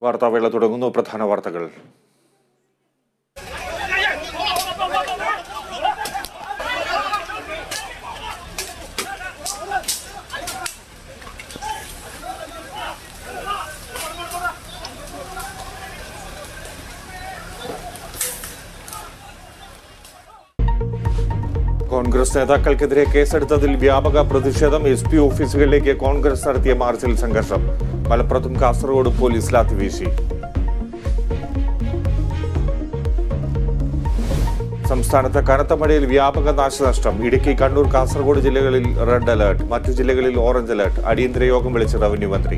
വാർത്താവേള തുടങ്ങുന്നു പ്രധാന വാർത്തകൾ കോൺഗ്രസ് നേതാക്കൾക്കെതിരെ കേസെടുത്തതിൽ വ്യാപക പ്രതിഷേധം എസ് പി ഓഫീസുകളിലേക്ക് കോൺഗ്രസ് നടത്തിയ മാർച്ചിൽ സംഘർഷം മലപ്പുറത്തും കാസർഗോഡും പോലീസ് ലാത്തിവീശി സംസ്ഥാനത്ത് കനത്ത മഴയിൽ വ്യാപക നാശനഷ്ടം ഇടുക്കി കണ്ണൂർ കാസർഗോഡ് ജില്ലകളിൽ റെഡ് അലർട്ട് മറ്റു ജില്ലകളിൽ ഓറഞ്ച് അലർട്ട് അടിയന്തര യോഗം വിളിച്ച റവന്യൂ മന്ത്രി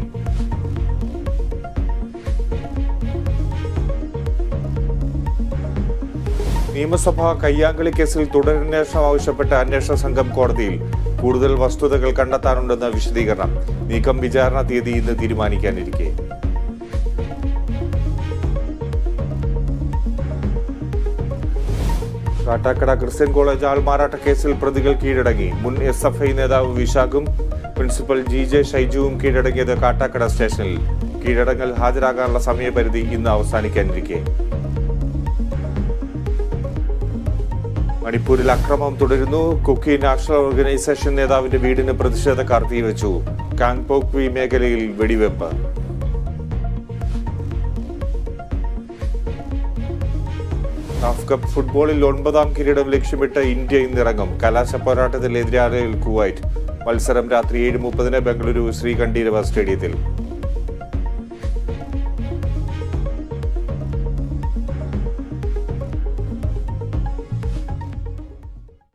നിയമസഭാ കയ്യാങ്കളി കേസിൽ തുടരന്വേഷണം ആവശ്യപ്പെട്ട അന്വേഷണ സംഘം കോടതിയിൽ കൂടുതൽ വസ്തുതകൾ കണ്ടെത്താനുണ്ടെന്ന വിശദീകരണം നീക്കം വിചാരണ തീയതി ഇന്ന് തീരുമാനിക്കാനിരിക്കെ കാട്ടാക്കട ക്രിസ്ത്യൻ കോളേജ് ആൾമാറാട്ട കേസിൽ പ്രതികൾ കീഴടങ്ങി മുൻ എസ് എഫ് ഐ നേതാവ് വിശാഖും പ്രിൻസിപ്പൽ ജി ജെ ഷൈജുവും കീഴടങ്ങിയത് കാട്ടാക്കട സ്റ്റേഷനിൽ കീഴടങ്ങൽ ഹാജരാകാനുള്ള സമയപരിധി ഇന്ന് അവസാനിക്കാനിരിക്കെ മണിപ്പൂരിൽ അക്രമം തുടരുന്നു കുക്കി നാഷണൽ ഓർഗനൈസേഷൻ നേതാവിന്റെ വീടിന് പ്രതിഷേധക്കാർ തീവച്ചു കാങ്പോക്വി മേഖലയിൽ വെടിവെപ്പ് സാഫ് കപ്പ് ഫുട്ബോളിൽ ഒൻപതാം കിരീടം ലക്ഷ്യമിട്ട് ഇന്ത്യ ഇന്നിറങ്ങും കലാശ പോരാട്ടത്തിൽ എതിരാളികൾ കുവൈറ്റ് മത്സരം രാത്രി ഏഴ് മുപ്പതിന് ബംഗളൂരു ശ്രീകണ്ഠീരവ സ്റ്റേഡിയത്തിൽ